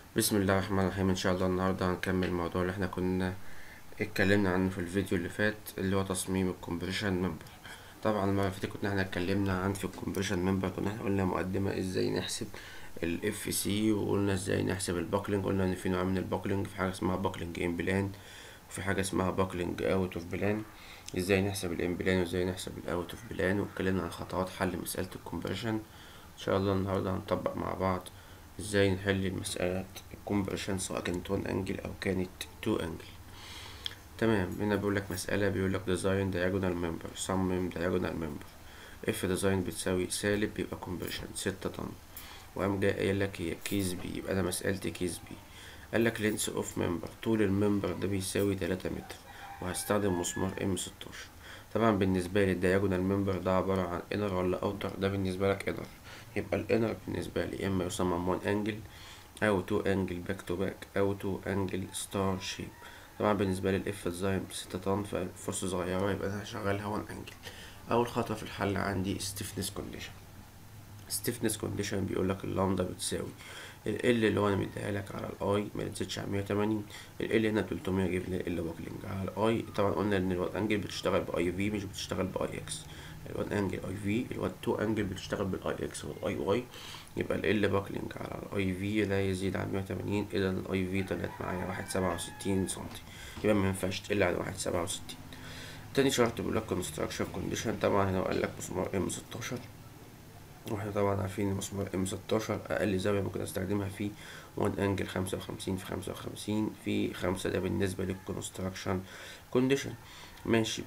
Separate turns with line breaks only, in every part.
بسم الله الرحمن الرحيم ان شاء الله النهارده هنكمل الموضوع اللي احنا كنا اتكلمنا عنه في الفيديو اللي فات اللي هو تصميم الكومبريشن ممبر طبعا المره اللي فاتت كنا احنا اتكلمنا عن في الكومبريشن ممبر كنا احنا قلنا مقدمه ازاي نحسب الاف سي وقلنا ازاي نحسب الباكلينج قلنا ان في نوع من الباكلينج في حاجه اسمها باكلينج ان بلان وفي حاجه اسمها باكلينج اوت اوف بلان ازاي نحسب الان بلان وازاي نحسب الاوت اوف بلان واتكلمنا عن خطوات حل مساله الكومبريشن ان شاء الله النهارده هنطبق مع بعض ازاي نحل المسألة الكومبريشن سواء كانت 1 انجل او كانت 2 انجل تمام هنا بيقول لك مسألة بيقول لك ديزاين diagonal member صمم diagonal member اف ديزاين بتساوي سالب يبقى كومبريشن ستة طن وقام جاي قايل لك هي كيس بي يبقى انا مسألتي كيس بي قال لك لينس اوف ممبر طول الممبر ده بيساوي تلاتة متر وهستخدم مسمار ام ستاشر طبعا بالنسبة لي الدياجونال ممبر ده عبارة عن انر ولا اوتر ده بالنسبة لك انر يبقى الانر بالنسبة لي اما يصمم 1 انجل او 2 انجل باك تو باك او 2 انجل ستار شيب طبعا بالنسبة لي الاف ديزاين بستة طن فالفرصة صغيرة يبقى انا هشغلها 1 انجل اول خطوة في الحل عندي stiffness condition stiffness condition بيقول لك اللامدا بتساوي ال اللي هو انا مديها لك على الاي ما تزيدش عن 180 ال هنا 300 اجيب لي ال باكلينج على الاي طبعا قلنا ان الوان انجل بتشتغل باي في مش بتشتغل باي اكس الوان انجل اي في الوان 2 انجل بتشتغل بالاي اكس والاي واي يبقى ال باكلينج على الاي في لا يزيد عن 180 اذا الاي في طلعت معايا واحد سبعة وستين سنتي يبقى ما ينفعش تقل عن واحد سبعة وستين تاني شرط بيقول لك كونستراكشن كونديشن طبعا هنا قال لك مسمار ام ستاشر واحنا طبعا عارفين ان مسمار ام ستاشر اقل زاوية ممكن استخدمها فيه وان انجل خمسة وخمسين في خمسة وخمسين في خمسة ده بالنسبة للكونستراكشن كونديشن ماشي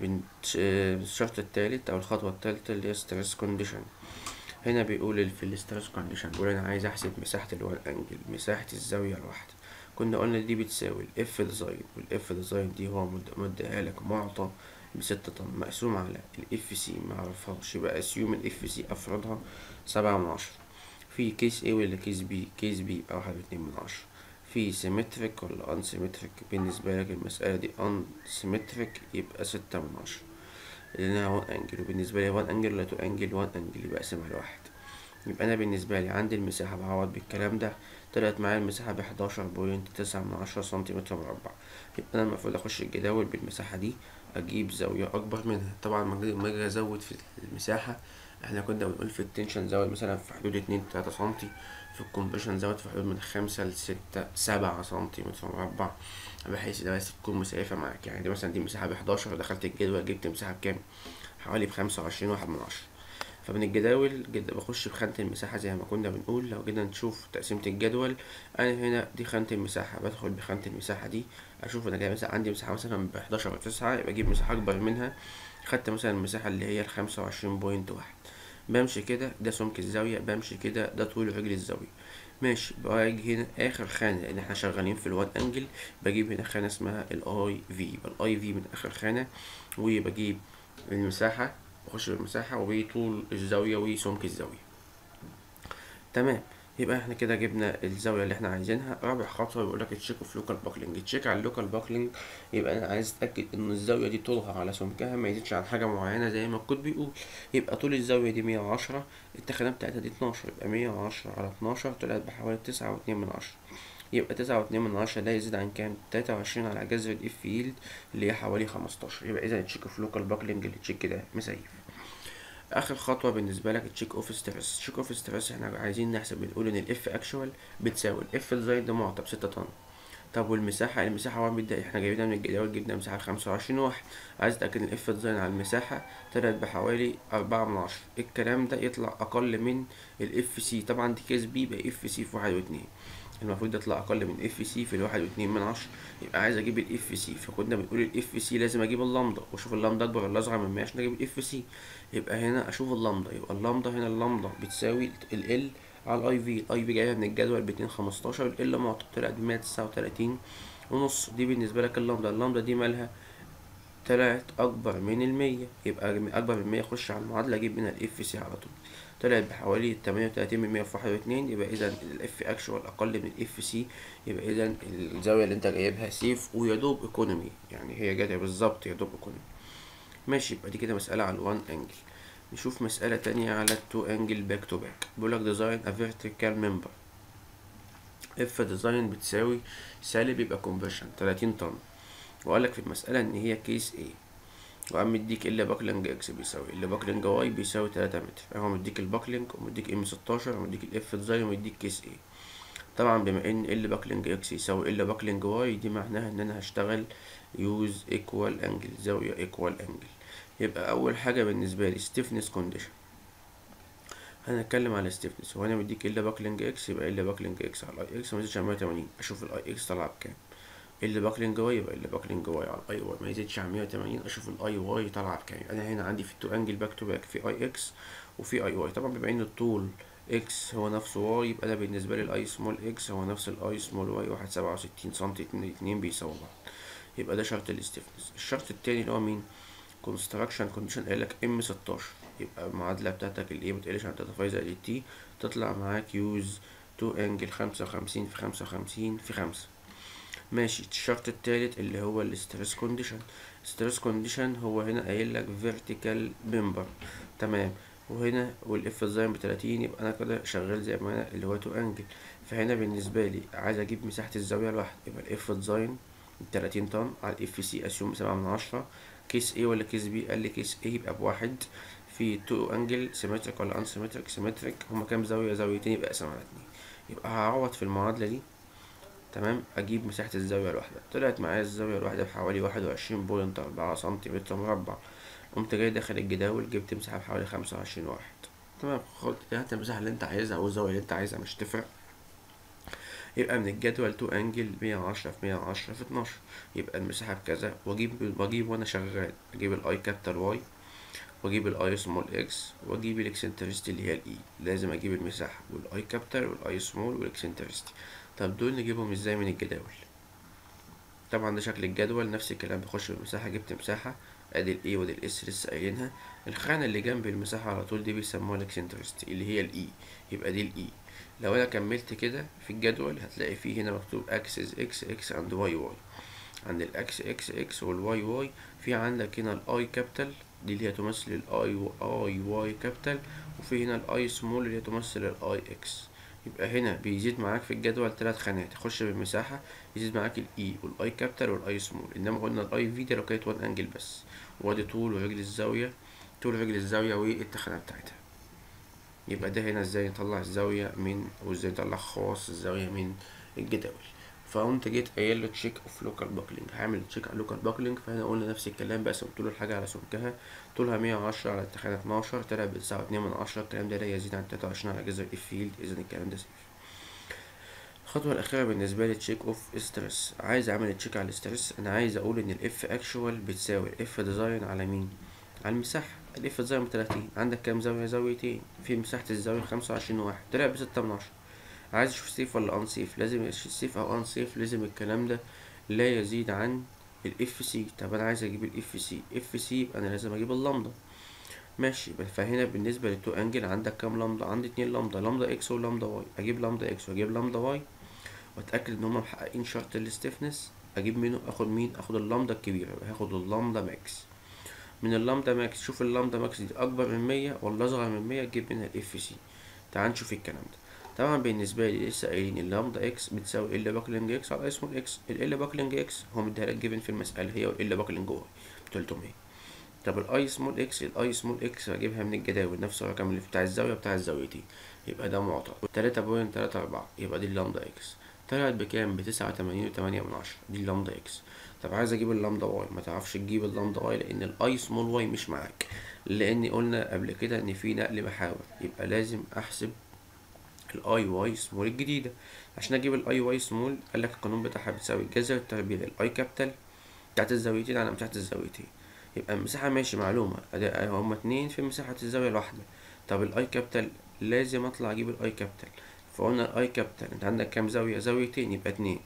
الشرط التالت او الخطوة التالتة اللي هي ستريس كونديشن هنا بيقول في الستريس كونديشن بيقول انا عايز احسب مساحة الوان انجل مساحة الزاوية الواحدة كنا قلنا دي بتساوي الاف ديزاين والاف ديزاين دي هو مديها لك معطى بستة طن مقسوم على الاف سي معرفهاش يبقى اسيوم الاف سي افرادها سبعة من عشرة في كيس ايه ولا كيس بي كيس بي يبقى واحد واتنين من عشرة في سيمتريك ولا ان سيمتريك بالنسبة لك المسألة دي ان سيمتريك يبقى ستة من عشرة لأنها وان انجل وبالنسبة لي وان انجل ولا تو انجل وان انجل يبقى اقسمها لواحد يبقى أنا بالنسبة لي عندي المساحة بعوض بالكلام ده طلعت معايا المساحة بحداشر بوينت تسعة من عشرة سنتيمتر مربع يبقى أنا المفروض أخش الجداول بالمساحة دي أجيب زاوية أكبر منها طبعا لما أجي أزود في المساحة احنا كنا بنقول في التنشن زود مثلا في حدود اتنين تلاتة سنتي في الكومبريشن زود في حدود من خمسة لستة سبعة سنتيمتر مربع بحيث ده بس تكون مسافة معاك يعني دي مثلا دي مساحة بحداشر دخلت الجدول جبت مساحة بكام حوالي بخمسة وعشرين واحد من عشرة فمن الجداول جد بخش بخانة المساحة زي ما كنا بنقول لو جينا نشوف تقسيمة الجدول أنا هنا دي خانة المساحة بدخل بخانة المساحة دي أشوف أنا جاي مثلا عندي مساحة مثلا بحداشر وتسعة يبقى أجيب مساحة أكبر منها خدت مثلا المساحة اللي هي الخمسة وعشرين بوينت واحد بمشي كده ده سمك الزاوية بمشي كده ده طول رجل الزاوية ماشي باجي هنا اخر خانة لان احنا شغالين في الوان انجل بجيب هنا خانة اسمها الاي في يبقى الاي في من اخر خانة وبجيب المساحة بخش بالمساحة وطول الزاوية وسمك الزاوية تمام يبقى احنا كده جبنا الزاوية اللي احنا عايزينها رابع خطوة بيقول لك تشيك اوف لوكال باكلينج تشيك على اللوكال باكلينج يبقى انا عايز اتاكد ان الزاوية دي طولها على سمكها ما يزيدش عن حاجة معينة زي ما الكود بيقول يبقى طول الزاوية دي مية وعشرة التخانة بتاعتها دي اتناشر يبقى مية وعشرة على اتناشر طلعت بحوالي تسعة واتنين من عشرة يبقى تسعة واتنين من عشرة ده يزيد عن كام تلاتة وعشرين على جذر الاف يلد اللي هي حوالي خمستاشر يبقى اذا تشيك اوف لوكال باكلينج اللي تشيك ده مسيف اخر خطوه بالنسبه لك تشيك اوف ستريس تشيك اوف ستريس احنا عايزين نحسب بنقول ان الاف اكشوال بتساوي الاف ديزاين ده معطى بستة طن طب والمساحة المساحة هو بيبدأ احنا جايبينها من الجدول جبنا مساحة خمسة وعشرين واحد عايز اتأكد الاف ديزاين على المساحة طلعت بحوالي أربعة من عشرة الكلام ده يطلع أقل من الاف سي طبعا دي كيس بي يبقى اف سي في واحد واتنين المفروض يطلع اقل من اف سي في الواحد واتنين من عشرة يبقى عايز اجيب الاف سي فكنا بنقول الاف سي لازم اجيب اللامدا واشوف اللامدا اكبر ولا اصغر من 100 عشان اجيب الاف سي يبقى هنا اشوف اللامدا يبقى اللامدا هنا اللامدا بتساوي ال على الاي في الاي في جايه من الجدول باتنين خمستاشر ال معطى طلعت بمية تسعة وتلاتين ونص دي بالنسبة لك اللامدا اللامدا دي مالها طلعت اكبر من المية يبقى اكبر من مية اخش على المعادلة اجيب منها الاف سي على طول طلعت بحوالي تمانية وتلاتين من مية في واحد واتنين يبقى اذا الاف اكشوال اقل من الاف سي يبقى اذا الزاوية اللي انت جايبها سيف ويدوب ايكونومي يعني هي جاية بالظبط يدوب ايكونومي ماشي يبقى دي كده مسألة على الوان انجل نشوف مسألة تانية على التو انجل باك تو باك بيقولك ديزاين ا فيرتيكال ممبر اف ديزاين بتساوي سالب يبقى كونفرشن 30 طن وقال لك في المسألة إن هي كيس A وقام مديك ال باكلينج اكس بيساوي ال باكلينج واي بيساوي 3 متر فهو مديك الباكلينج ومديك ام 16 ومديك الاف ديزاين ومديك كيس A طبعا بما ان ال باكلينج اكس يساوي ال باكلينج واي دي معناها ان انا هشتغل يوز ايكوال انجل زاوية ايكوال انجل يبقى اول حاجة بالنسبة لي stiffness condition هنتكلم على stiffness وهنا مديك ال باكلينج اكس يبقى ال باكلينج اكس على الاي اكس ما يزيدش عن 180 اشوف الاي اكس طالعة بكام ال باكلينج واي يبقى ال باكلينج واي على الاي واي ما يزيدش عن 180 اشوف الاي واي طالعة بكام انا هنا عندي في التو انجل باك تو باك في اي اكس وفي اي واي طبعا بما ان الطول اكس هو نفسه واي يبقى ده بالنسبة لي الاي سمول اكس هو نفس الاي سمول واي واحد سبعة وستين سنتي اتنين اتنين بيساووا بعض يبقى ده شرط الاستفنس الشرط التاني اللي هو مين كونستراكشن كونديشن قال لك ام 16 يبقى المعادلة بتاعتك الايه متقلش عن تلاتة فاي زائد التي تطلع معاك يوز تو انجل خمسة وخمسين في خمسة وخمسين في خمسة ماشي الشرط التالت اللي هو الاسترس كونديشن ستريس كونديشن هو هنا قايل لك فيرتيكال ممبر تمام وهنا والاف ديزاين بتلاتين يبقى انا كده شغال زي ما انا اللي هو تو انجل فهنا بالنسبة لي عايز اجيب مساحة الزاوية الواحدة يبقى الاف ديزاين تلاتين طن على الاف سي اسيوم سبعة من عشرة كيس ايه ولا كيس بي قال لي كيس ايه يبقى بواحد في تو انجل سيمتريك ولا ان سيمتريك سيمتريك هما كام زاوية زاويتين يبقى اقسم على اتنين يبقى هعوض في المعادلة دي تمام اجيب مساحة الزاوية الواحدة طلعت معايا الزاوية الواحدة بحوالي واحد وعشرين بوينت اربعة سنتيمتر مربع قمت جاي داخل الجداول جبت مساحة بحوالي خمسة وعشرين واحد تمام خد هات المساحة اللي انت عايزها او الزاوية اللي انت عايزها مش تفرق يبقى من الجدول تو انجل مية وعشرة في مية وعشرة في اتناشر يبقى المساحة بكذا واجيب واجيب وانا شغال اجيب الاي كابيتال واي واجيب الاي سمول اكس واجيب الاكسنترستي اللي هي الاي لازم اجيب المساحة والاي كابيتال والاي سمول والاكسنترستي طب دول نجيبهم ازاي من الجداول طبعا ده شكل الجدول نفس الكلام بخش بالمساحة جبت مساحة ادي الاي وادي الاس لسه قايلينها الخانة اللي جنب المساحة على طول دي بيسموها الاكسنترستي اللي هي الاي يبقى دي الاي لو انا كملت كده في الجدول هتلاقي فيه هنا مكتوب اكسس اكس اكس اند واي واي عند الاكس اكس اكس والواي واي في عندك هنا الاي كابيتال دي اللي هي تمثل الاي اي واي كابيتال وفي هنا الاي سمول اللي هي تمثل الاي اكس يبقى هنا بيزيد معاك في الجدول ثلاث خانات تخش بالمساحة يزيد معاك الاي والاي كابيتال والاي سمول انما قلنا الاي في دي لو كانت وان انجل بس وادي طول ورجل الزاوية طول رجل الزاوية والتخانة بتاعتها يبقى ده هنا ازاي نطلع الزاوية من وازاي نطلع خواص الزاوية من الجداول فقمت جيت قايل له تشيك اوف لوكال باكلينج هعمل تشيك على لوكال باكلينج فهنا قلنا نفس الكلام بس قلت له الحاجة على سمكها طولها مية وعشرة على التخانة اتناشر طلع بتسعة واتنين من عشرة الكلام ده لا يزيد عن تلاتة وعشرين على جذر الفيلد اذا الكلام ده سيف الخطوة الأخيرة بالنسبة لي تشيك اوف ستريس عايز أعمل تشيك على الستريس أنا عايز أقول إن الإف أكشوال بتساوي الإف ديزاين على مين؟ على المساحة الإف ديزاين بتلاتين عندك كام زاوية زاويتين في مساحة الزاوية خمسة وعشرين واحد طلع بستة من عشرة عايز أشوف سيف ولا أن سيف لازم سيف أو أن سيف لازم الكلام ده لا يزيد عن الاف سي طب أنا عايز أجيب الاف سي اف سي يبقى أنا لازم أجيب اللامدا ماشي فهنا بالنسبة للتو أنجل عندك كام لامدا عندي اتنين لامدا لامدا اكس ولامدا واي أجيب لامدا اكس وأجيب لامدا واي وأتأكد إن هما محققين شرط الاستفنس أجيب منه أخد مين أخد اللامدا الكبيرة يبقى هاخد اللامدا ماكس من اللامدا ماكس شوف اللامدا ماكس دي أكبر من مية ولا أصغر من مية تجيب منها الاف سي تعال نشوف الكلام ده طبعا بالنسبة لي لسه قايلين اللامدا اكس بتساوي ال باكلينج اكس على اسمه الاكس ال باكلينج اكس هو مديها لك جيفن في المسألة هي ال باكلينج واي بتلتمية طب الاي سمول اكس الاي سمول اكس هجيبها من الجداول نفس الرقم اللي بتاع الزاوية بتاع الزاويتين يبقى ده معطى تلاتة بوينت تلاتة أربعة يبقى دي اللامدا اكس طلعت بكام بتسعة وتمانين وتمانية من عشرة دي اللامدا اكس طب عايز اجيب اللامدا واي ما تعرفش تجيب اللامدا واي لان الاي سمول واي مش معاك لان قلنا قبل كده ان في نقل محاور يبقى لازم احسب الاي واي سمول الجديدة عشان اجيب الاي واي سمول قال لك القانون بتاعها بتساوي الجذر التربيع الاي كابيتال بتاعت الزاويتين على مساحة الزاويتين يبقى المساحة ماشي معلومة ادي هما اتنين في مساحة الزاوية الواحدة طب الاي كابيتال لازم اطلع اجيب الاي كابيتال فقلنا الاي كابيتال انت عندك كام زاوية زاويتين يبقى اتنين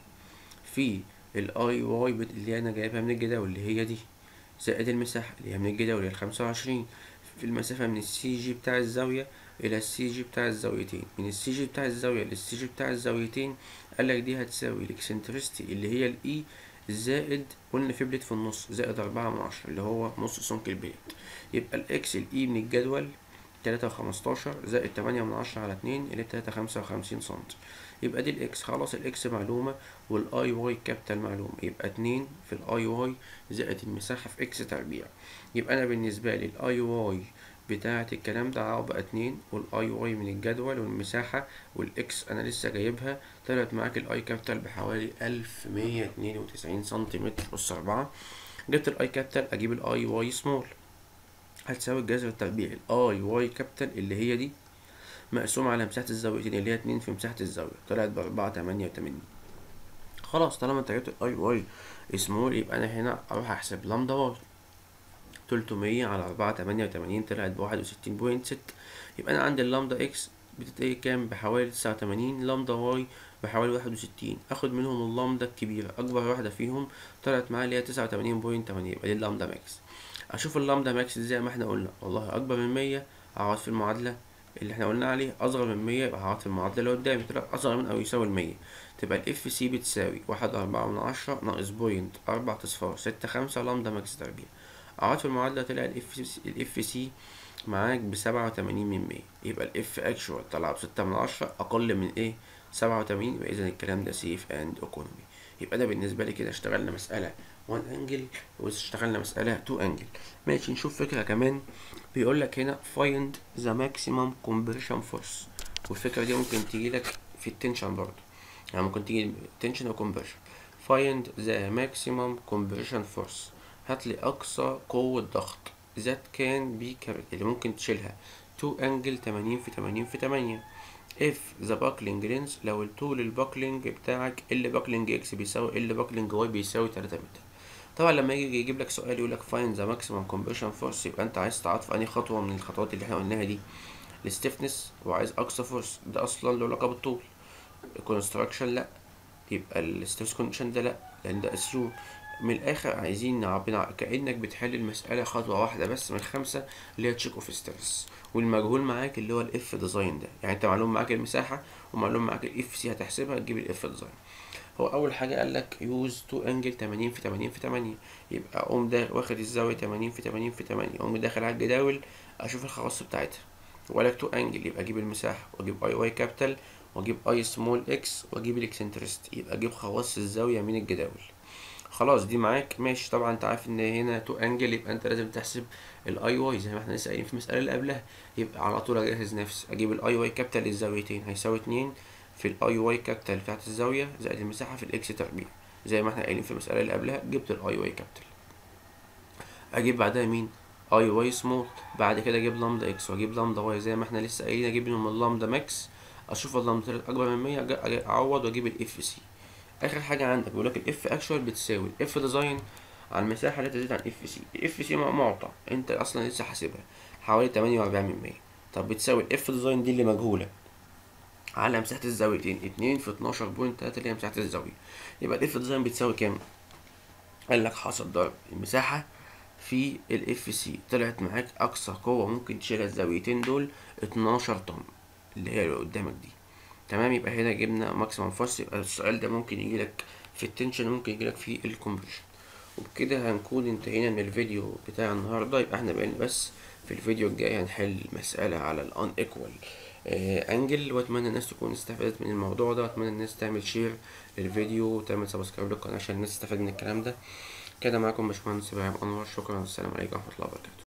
في الاي واي اللي انا جايبها من الجداول اللي هي دي زائد المساحة اللي هي من الجداول اللي هي الخمسة وعشرين في المسافة من السي جي بتاع الزاوية إلى السي جي بتاع الزاويتين من السي جي بتاع الزاوية للسي جي بتاع الزاويتين قالك دي هتساوي الإكسنترستي اللي هي الإي زائد قلنا في بليت في النص زائد أربعة من عشرة اللي هو نص سمك البليت يبقى الإكس الإي من الجدول تلاتة وخمستاشر زائد تمانية من عشرة على اتنين اللي تلاتة خمسة وخمسين سنتي يبقى دي الاكس خلاص الاكس معلومة والاي واي كابيتال معلومة يبقى اتنين في الاي واي زائد المساحة في اكس تربيع يبقى انا بالنسبة لي الاي واي بتاعة الكلام ده عوض بقى اتنين والاي واي من الجدول والمساحة والاكس انا لسه جايبها طلعت معاك الاي كابيتال بحوالي الف مية اتنين وتسعين سنتيمتر أس أربعة جبت الاي كابيتال اجيب الاي واي سمول هتساوي الجذر التربيعي الاي واي كابيتال اللي هي دي مقسوم على مساحة الزاويتين اللي هي اتنين في مساحة الزاوية طلعت بأربعة تمانية وتمانين خلاص طالما انت جبت الاي واي سمول يبقى انا هنا اروح احسب لامدا واي تلتمية على أربعة تمانية وتمانين طلعت بواحد وستين بوينت ست يبقى أنا عندي اللامدا إكس بتتقي كام بحوالي تسعة وتمانين لامدا واي بحوالي واحد وستين أخد منهم اللامدا الكبيرة أكبر واحدة فيهم طلعت معايا اللي هي تسعة وتمانين بوينت تمانية يبقى دي اللامدا ماكس أشوف اللامدا ماكس زي ما احنا قلنا والله أكبر من مية أقعد في المعادلة اللي احنا قلنا عليه أصغر من مية يبقى هقعد في المعادلة اللي قدامي طلع أصغر من أو يساوي المية تبقى الاف سي بتساوي واحد أربعة من عشرة ناقص بوينت أربعة أصفار ستة خمسة لامدا ماكس تربيع قعدت في المعادلة طلع الاف الاف سي معاك بسبعة وتمانين من مية يبقى الاف اكشوال طلع بستة من عشرة أقل من ايه سبعة وتمانين يبقى إذا الكلام ده سيف أند ايكونومي يبقى ده بالنسبة لي كده اشتغلنا مسألة 1 انجل واشتغلنا مسألة 2 انجل ماشي نشوف فكرة كمان بيقول لك هنا find the maximum compression force والفكرة دي ممكن تيجي لك في التنشن برضه يعني ممكن تيجي تنشن وكمبريشن find the maximum compression force هات لي أقصى قوة ضغط ذات كان بي كارت اللي ممكن تشيلها 2 انجل 80 في 80 في 8 if the buckling length لو الطول الباكلينج بتاعك ال باكلينج اكس بيساوي ال باكلينج واي بيساوي 3 متر طبعا لما يجي يجيب لك سؤال يقول لك find the maximum compression force يبقى انت عايز تعرف انهي خطوه من الخطوات اللي احنا قلناها دي الستيفنس وعايز اقصى فورس ده اصلا له علاقه بالطول الكونستراكشن لا يبقى الستيفنس كونديشن ده لا لان ده اسيوم من الاخر عايزين نعبر كانك بتحل المساله خطوه واحده بس من خمسه اللي هي تشيك اوف ستيرس والمجهول معاك اللي هو الاف ديزاين ده يعني انت معلوم معاك المساحه ومعلوم معاك الاف سي هتحسبها تجيب الاف ديزاين هو اول حاجه قال لك يوز 2 انجل 80 في 80 في 8 يبقى اقوم ده واخد الزاويه 80 في 80 في 8 اقوم داخل على الجداول اشوف الخواص بتاعتها وقال لك 2 انجل يبقى اجيب المساحه واجيب اي واي كابيتال واجيب اي سمول اكس واجيب الاكسنترست يبقى اجيب خواص الزاويه من الجداول خلاص دي معاك ماشي طبعا انت عارف ان هنا 2 انجل يبقى انت لازم تحسب الاي واي زي ما احنا لسه قايلين في المساله اللي قبلها يبقى على طول اجهز نفسي اجيب الاي واي كابيتال للزاويتين هيساوي 2 في الاي واي كابيتال بتاعت الزاويه زائد المساحه في الاكس تربيع زي ما احنا قايلين في المساله اللي قبلها جبت الاي واي كابيتال اجيب بعدها مين اي واي سمول بعد كده اجيب لامدا اكس واجيب لامدا واي زي ما احنا لسه قايلين اجيب لهم اللامدا ماكس اشوف اللامدا طلعت اكبر من 100 اعوض واجيب الاف سي اخر حاجه عندك بيقول لك الاف اكشوال بتساوي الاف ديزاين على المساحه اللي تزيد عن اف سي الاف سي معطى انت اصلا لسه حاسبها حوالي 48 من 100 طب بتساوي الاف ديزاين دي اللي مجهوله على مساحه الزاويتين 2 في 12.3 اللي هي مساحه الزاويه يبقى الاف ديزاين بتساوي كام قال لك حاصل ضرب المساحه في الاف سي طلعت معاك اقصى قوه ممكن تشيلها الزاويتين دول 12 طن اللي هي اللي قدامك دي تمام يبقى هنا جبنا ماكسيمم فورس يبقى السؤال ده ممكن يجي لك في التنشن ممكن يجي لك في الكومبريشن وبكده هنكون انتهينا من الفيديو بتاع النهارده يبقى احنا بقينا بس في الفيديو الجاي هنحل مسألة على الان ايكوال انجل واتمنى الناس تكون استفادت من الموضوع ده واتمنى الناس تعمل شير للفيديو وتعمل سبسكرايب للقناة عشان الناس تستفاد من الكلام ده كده معاكم باشمهندس ابراهيم انور شكرا والسلام عليكم ورحمة الله وبركاته